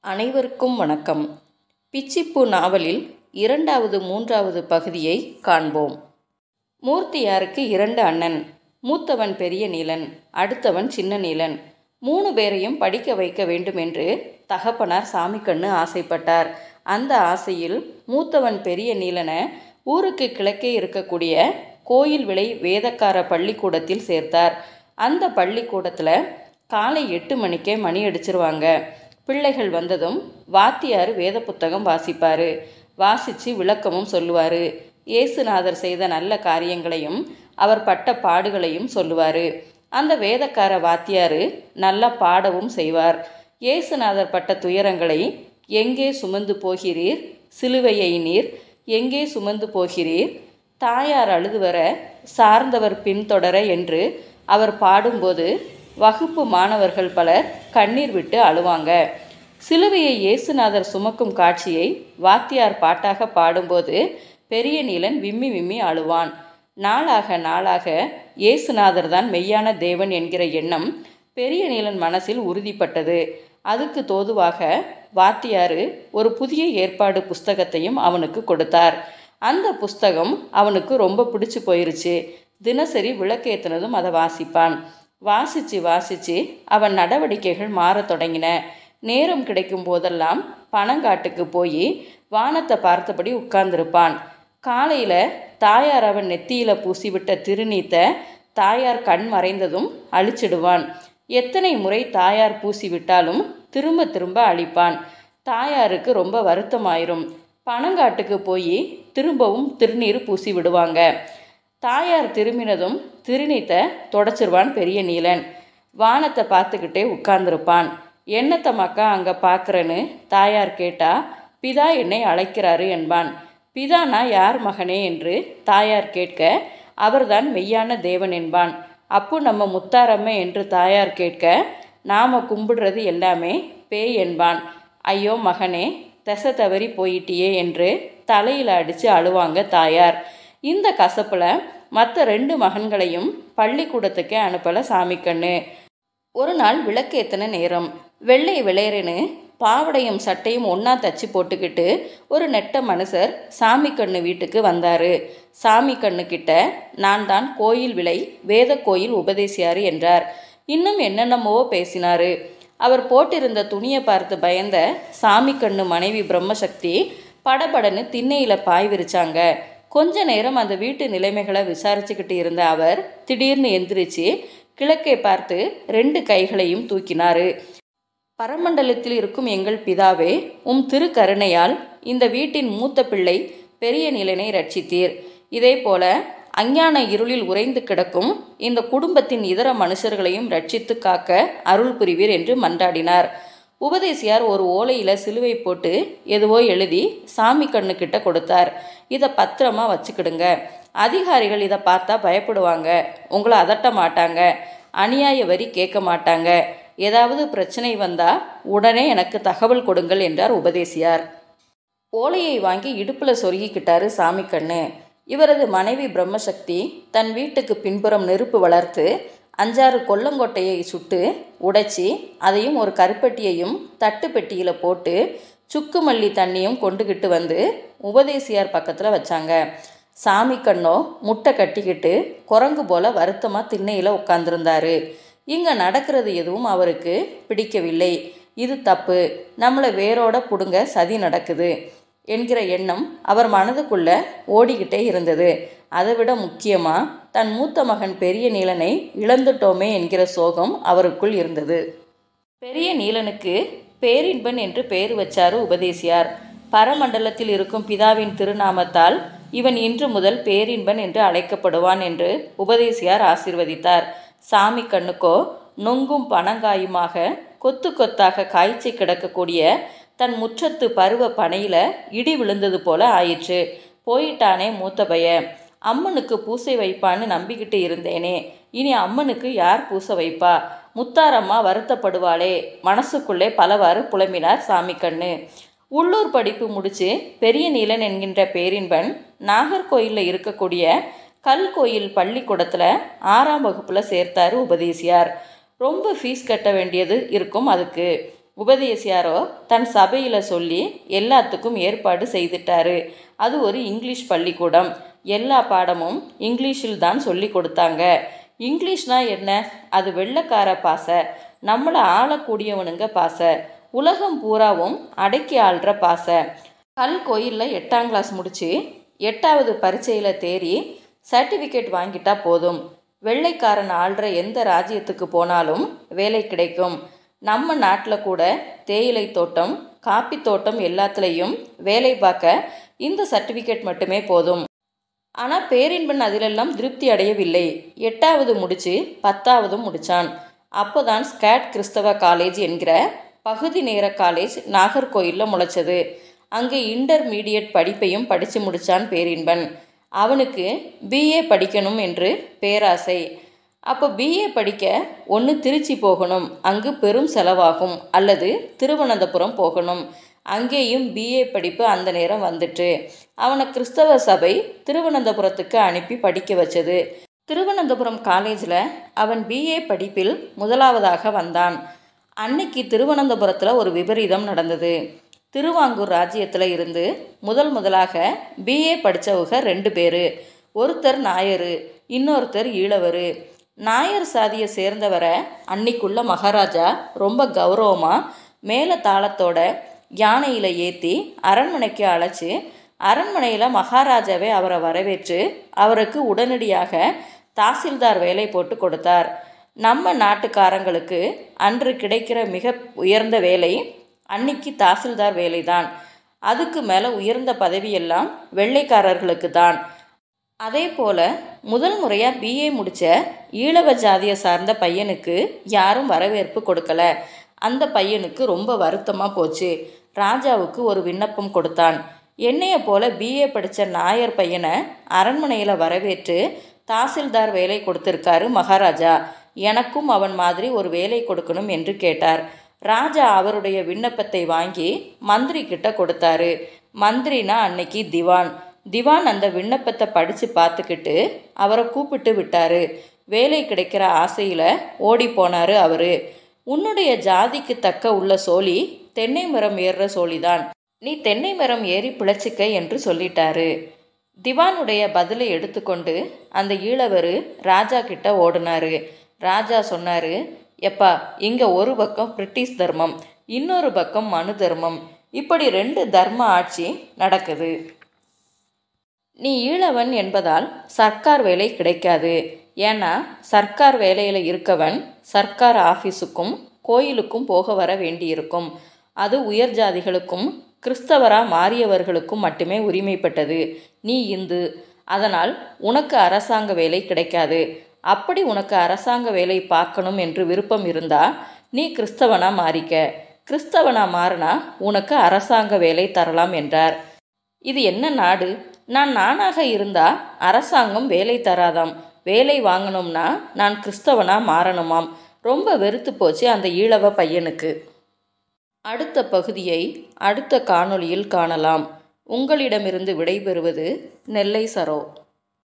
அனைவருக்கும் வணக்கம் பிச்சிப்பூ நாவலில் இரண்டாவது மூன்றாவது பகுதியை காண்போம் மூர்த்தியாருக்கு இரண்டு அண்ணன் மூத்தவன் பெரிய நீலன் அடுத்தவன் சின்ன நீலன் மூணு பேரையும் படிக்க வைக்க வேண்டும் என்று தகப்பனார் சாமிக்கண்ணு ஆசைப்பட்டார் அந்த ஆசையில் மூத்தவன் பெரிய நீலனை ஊருக்கு கிழக்கே இருக்கக்கூடிய கோயில் விளை வேதக்கார பள்ளிக்கூடத்தில் சேர்த்தார் அந்த பள்ளிக்கூடத்தில் காலை எட்டு மணிக்கே மணி அடிச்சிருவாங்க பிள்ளைகள் வந்ததும் வாத்தியார் வேத புத்தகம் வாசிப்பார் வாசித்து விளக்கமும் சொல்லுவார் இயேசுநாதர் செய்த நல்ல காரியங்களையும் அவர் பட்ட பாடுகளையும் சொல்லுவார் அந்த வேதக்கார வாத்தியார் நல்லா பாடவும் செய்வார் இயேசுநாதர் பட்ட துயரங்களை எங்கே சுமந்து போகிறீர் சிலுவையை நீர் எங்கே சுமந்து போகிறீர் தாயார் அழுது வர சார்ந்தவர் பின்தொடர என்று அவர் பாடும்போது வகுப்பு மாணவர்கள் பலர் கண்ணீர் விட்டு அழுவாங்க சிலுவையை இயேசுநாதர் சுமக்கும் காட்சியை வாத்தியார் பாட்டாக பாடும்போது பெரிய நீலன் விம்மி விம்மி அழுவான் நாளாக நாளாக இயேசுநாதர் தான் மெய்யான தேவன் என்கிற எண்ணம் பெரிய நீலன் மனசில் உறுதிப்பட்டது அதுக்கு தோதுவாக வாத்தியார் ஒரு புதிய ஏற்பாடு புஸ்தகத்தையும் அவனுக்கு கொடுத்தார் அந்த புஸ்தகம் அவனுக்கு ரொம்ப பிடிச்சு போயிருச்சு தினசரி விளக்கேற்றினதும் அதை வாசிப்பான் வாசித்து வாசித்து அவன் நடவடிக்கைகள் மாறத் தொடங்கின நேரம் கிடைக்கும் போதெல்லாம் பனங்காட்டுக்கு போய் வானத்தை பார்த்தபடி உட்கார்ந்திருப்பான் காலையில் தாயார் அவன் நெத்தியில் பூசிவிட்ட திருநீத்தை தாயார் கண் மறைந்ததும் அழிச்சிடுவான் எத்தனை முறை தாயார் பூசிவிட்டாலும் திரும்ப திரும்ப அழிப்பான் தாயாருக்கு ரொம்ப வருத்தமாயிரும் பனங்காட்டுக்கு போய் திரும்பவும் திருநீர் பூசி விடுவாங்க தாயார் திரும்பினதும் திருநீத்தை தொடச்சிருவான் பெரிய நீலன் வானத்தை பார்த்துக்கிட்டே உட்கார்ந்துருப்பான் என்னத்த மக்கா அங்கே பார்க்குறேன்னு தாயார் கேட்டா பிதா என்னை அழைக்கிறாரு என்பான் பிதானா யார் மகனே என்று தாயார் கேட்க அவர்தான் மெய்யான தேவன் என்பான் அப்போ நம்ம முத்தாரம்மை என்று தாயார் கேட்க நாம் கும்பிடுறது எல்லாமே பேய் என்பான் ஐயோ மகனே திசை தவறி போயிட்டியே என்று தலையில் அடித்து அழுவாங்க தாயார் இந்த கசப்பில் மற்ற ரெண்டு மகன்களையும் பள்ளிக்கூடத்துக்கே அனுப்பலை சாமிக்கண்ணு ஒரு நாள் விளக்கேற்றின நேரம் வெள்ளை விளையறன்னு பாவடையும் சட்டையும் ஒன்றா தச்சு போட்டுக்கிட்டு ஒரு நெட்ட மனுஷர் சாமி கண்ணு வீட்டுக்கு வந்தார் சாமி கண்ணு கிட்ட நான் தான் கோயில் விலை வேத கோயில் உபதேசியார் என்றார் இன்னும் என்னென்னமோ பேசினார் அவர் போட்டிருந்த துணியை பார்த்து பயந்த சாமி கண்ணு மனைவி பிரம்மசக்தி படபடன்னு திண்ணையில் பாய் விரிச்சாங்க கொஞ்ச நேரம் அந்த வீட்டு நிலைமைகளை விசாரிச்சுக்கிட்டு இருந்த அவர் திடீர்னு எந்திரிச்சு கிழக்கே பார்த்து ரெண்டு கைகளையும் தூக்கினார் பரமண்டலத்தில் இருக்கும் எங்கள் பிதாவே உம் திருக்கருணையால் இந்த வீட்டின் மூத்த பிள்ளை பெரிய நிலனை ரட்சித்தீர் இதே போல அஞ்ஞான இருளில் உறைந்து கிடக்கும் இந்த குடும்பத்தின் இதர மனுஷர்களையும் ரட்சித்து காக்க அருள் புரிவீர் என்று மன்றாடினார் உபதேசியார் ஒரு ஓலையில் சிலுவை போட்டு எதுவோ எழுதி சாமி கண்ணுக்கிட்ட கொடுத்தார் இதை பத்திரமா வச்சுக்கிடுங்க அதிகாரிகள் இதை பார்த்தா பயப்படுவாங்க உங்களை அதட்ட மாட்டாங்க அநியாய வரி கேட்க மாட்டாங்க ஏதாவது பிரச்சனை வந்தால் உடனே எனக்கு தகவல் கொடுங்கள் என்றார் உபதேசியார் ஓலையை வாங்கி இடுப்பில் சொருகிக்கிட்டாரு சாமி கண்ணு இவரது மனைவி பிரம்மசக்தி தன் வீட்டுக்கு பின்புறம் நெருப்பு வளர்த்து அஞ்சாறு கொல்லங்கொட்டையை சுட்டு உடைச்சி அதையும் ஒரு கருப்பட்டியையும் தட்டு பெட்டியில் போட்டு சுக்கு மல்லி தண்ணியும் கொண்டுகிட்டு வந்து உபதேசியார் பக்கத்தில் வச்சாங்க சாமி கண்ணோ முட்டை கட்டிக்கிட்டு குரங்கு போல வருத்தமாக திண்ணையில் உட்காந்துருந்தாரு இங்கே நடக்கிறது எதுவும் அவருக்கு பிடிக்கவில்லை இது தப்பு நம்மளை வேரோட பிடுங்க சதி நடக்குது என்கிற எண்ணம் அவர் மனதுக்குள்ள ஓடிக்கிட்டே இருந்தது அதை விட முக்கியமாக தன் மூத்த மகன் பெரிய நீலனை இழந்துட்டோமே என்கிற சோகம் அவருக்குள் இருந்தது பெரிய நீலனுக்கு பேரின்பன் என்று பெயர் வச்சாரு உபதேசியார் பரமண்டலத்தில் இருக்கும் பிதாவின் திருநாமத்தால் இவன் இன்று முதல் பேரின்பன் என்று அழைக்கப்படுவான் என்று உபதேசியார் ஆசிர்வதித்தார் சாமி கண்ணுக்கோ நொங்கும் பனங்காயுமாக கொத்து கொத்தாக காய்ச்சி கிடக்கக்கூடிய தன் முற்றத்து பருவ பனையில் இடி விழுந்தது போல ஆயிற்று போயிட்டானே மூத்த பைய அம்மனுக்கு பூசை வைப்பான்னு நம்பிக்கிட்டு இருந்தேனே இனி அம்மனுக்கு யார் பூசை வைப்பா முத்தாரம்மா வருத்தப்படுவாளே மனசுக்குள்ளே பலவாறு புலம்பினார் சாமி கண்ணு உள்ளூர் படிப்பு முடிச்சு பெரிய நீலன் என்கின்ற பேரின்பன் நாகர்கோயிலில் இருக்கக்கூடிய கல் கோயில் பள்ளிக்கூடத்தில் ஆறாம் வகுப்பில் சேர்த்தாரு உபதேசியார் ரொம்ப ஃபீஸ் கட்ட வேண்டியது இருக்கும் அதுக்கு உபதேசியாரோ தன் சபையில் சொல்லி எல்லாத்துக்கும் ஏற்பாடு செய்துட்டாரு அது ஒரு இங்கிலீஷ் பள்ளிக்கூடம் எல்லா பாடமும் இங்கிலீஷில் தான் சொல்லி கொடுத்தாங்க இங்கிலீஷ்னா என்ன அது வெள்ளைக்கார பாசை நம்மளை ஆளக்கூடியவனுங்க பாசை உலகம் பூராவும் அடக்கி ஆள்ற பாசை கல் கோயிலில் எட்டாம் கிளாஸ் முடித்து எட்டாவது பரீட்சையில் தேறி சர்டிஃபிகேட் வாங்கிட்டா போதும் வெள்ளைக்காரன் ஆள்ற எந்த ராஜ்யத்துக்கு போனாலும் வேலை கிடைக்கும் நம்ம நாட்டில் கூட தேயிலை தோட்டம் காப்பி தோட்டம் எல்லாத்துலேயும் வேலை பார்க்க இந்த சர்டிஃபிகேட் மட்டுமே போதும் ஆனால் பேரின்பன் அதிலெல்லாம் திருப்தி அடையவில்லை எட்டாவது முடித்து பத்தாவதும் முடித்தான் அப்போதான் ஸ்கேட் கிறிஸ்தவ காலேஜ் என்கிற பகுதி நேர காலேஜ் நாகர்கோயிலில் முளைச்சது அங்கே இன்டர்மீடியட் படிப்பையும் படித்து முடித்தான் பேரின்பன் அவனுக்கு பிஏ படிக்கணும் என்று பேராசை அப்போ பிஏ படிக்க ஒன்று திருச்சி போகணும் அங்கு பெரும் செலவாகும் அல்லது திருவனந்தபுரம் போகணும் அங்கேயும் பிஏ படிப்பு அந்த நேரம் வந்துட்டு அவனை கிறிஸ்தவ சபை திருவனந்தபுரத்துக்கு அனுப்பி படிக்க வச்சது திருவனந்தபுரம் காலேஜில் அவன் பிஏ படிப்பில் முதலாவதாக வந்தான் அன்னைக்கு திருவனந்தபுரத்தில் ஒரு விபரீதம் நடந்தது திருவாங்கூர் ராஜ்யத்தில் இருந்து முதல் முதலாக பிஏ படித்தவங்க ரெண்டு பேர் ஒருத்தர் நாயர் இன்னொருத்தர் ஈழவர் நாயர் சாதியை சேர்ந்தவரை அன்னைக்குள்ள மகாராஜா ரொம்ப கௌரவமாக மேல தாளத்தோட யானையில் ஏற்றி அரண்மனைக்கு அழைச்சி அரண்மனையில் மகாராஜாவே அவரை வரவேற்று அவருக்கு உடனடியாக தாசில்தார் வேலை போட்டு கொடுத்தார் நம்ம நாட்டுக்காரங்களுக்கு அன்று கிடைக்கிற மிக உயர்ந்த வேலை அன்னைக்கு தாசில்தார் வேலைதான் அதுக்கு மேலே உயர்ந்த பதவியெல்லாம் வெள்ளைக்காரர்களுக்கு தான் அதே போல் முதல் முறையாக பிஏ முடித்த ஈழவ ஜாதியை சார்ந்த பையனுக்கு யாரும் வரவேற்பு கொடுக்கல அந்த பையனுக்கு ரொம்ப வருத்தமாக போச்சு ராஜாவுக்கு ஒரு விண்ணப்பம் கொடுத்தான் என்னைய போல பிஏ படித்த நாயர் பையனை அரண்மனையில் வரவேற்று தாசில்தார் வேலை கொடுத்திருக்காரு மகாராஜா எனக்கும் அவன் மாதிரி ஒரு வேலை கொடுக்கணும் என்று கேட்டார் ராஜா அவருடைய விண்ணப்பத்தை வாங்கி மந்திரி கிட்ட கொடுத்தாரு மந்திரினா அன்னைக்கு திவான் திவான் அந்த விண்ணப்பத்தை படித்து பார்த்துக்கிட்டு அவரை கூப்பிட்டு விட்டாரு வேலை கிடைக்கிற ஆசையில் ஓடி போனார் அவர் உன்னுடைய ஜாதிக்கு தக்க உள்ள சோழி தென்னை மரம் ஏறுற சோழிதான் நீ தென்னை மரம் ஏறி பிழைச்சிக்க என்று சொல்லிட்டாரு திவானுடைய பதிலை எடுத்துக்கொண்டு அந்த ஈழவர் ராஜா கிட்ட ஓடினாரு ராஜா சொன்னாரு எப்பா இங்கே ஒரு பக்கம் பிரிட்டிஷ் தர்மம் இன்னொரு பக்கம் மனு தர்மம் இப்படி ரெண்டு தர்ம ஆட்சி நடக்குது நீ ஈழவன் என்பதால் சர்க்கார் வேலை கிடைக்காது ஏன்னா சர்க்கார் வேலையில் இருக்கவன் சர்க்கார் ஆஃபீஸுக்கும் கோயிலுக்கும் போக வர வேண்டியிருக்கும் அது உயர் ஜாதிகளுக்கும் கிறிஸ்தவராக மாறியவர்களுக்கும் மட்டுமே உரிமைப்பட்டது நீ இந்து அதனால் உனக்கு அரசாங்க வேலை கிடைக்காது அப்படி உனக்கு அரசாங்க வேலை பார்க்கணும் என்று விருப்பம் இருந்தால் நீ கிறிஸ்தவனா மாறிக்க கிறிஸ்தவனா மாறினா உனக்கு அரசாங்க வேலை தரலாம் என்றார் இது என்ன நாடு நான் நானாக இருந்தா அரசாங்கம் வேலை தராதாம் வேலை வாங்கணும்னா நான் கிறிஸ்தவனா மாறணுமாம் ரொம்ப வெறுத்து போச்சு அந்த ஈழவ பையனுக்கு அடுத்த பகுதியை அடுத்த காணொளியில் காணலாம் உங்களிடமிருந்து விடைபெறுவது நெல்லை சரோ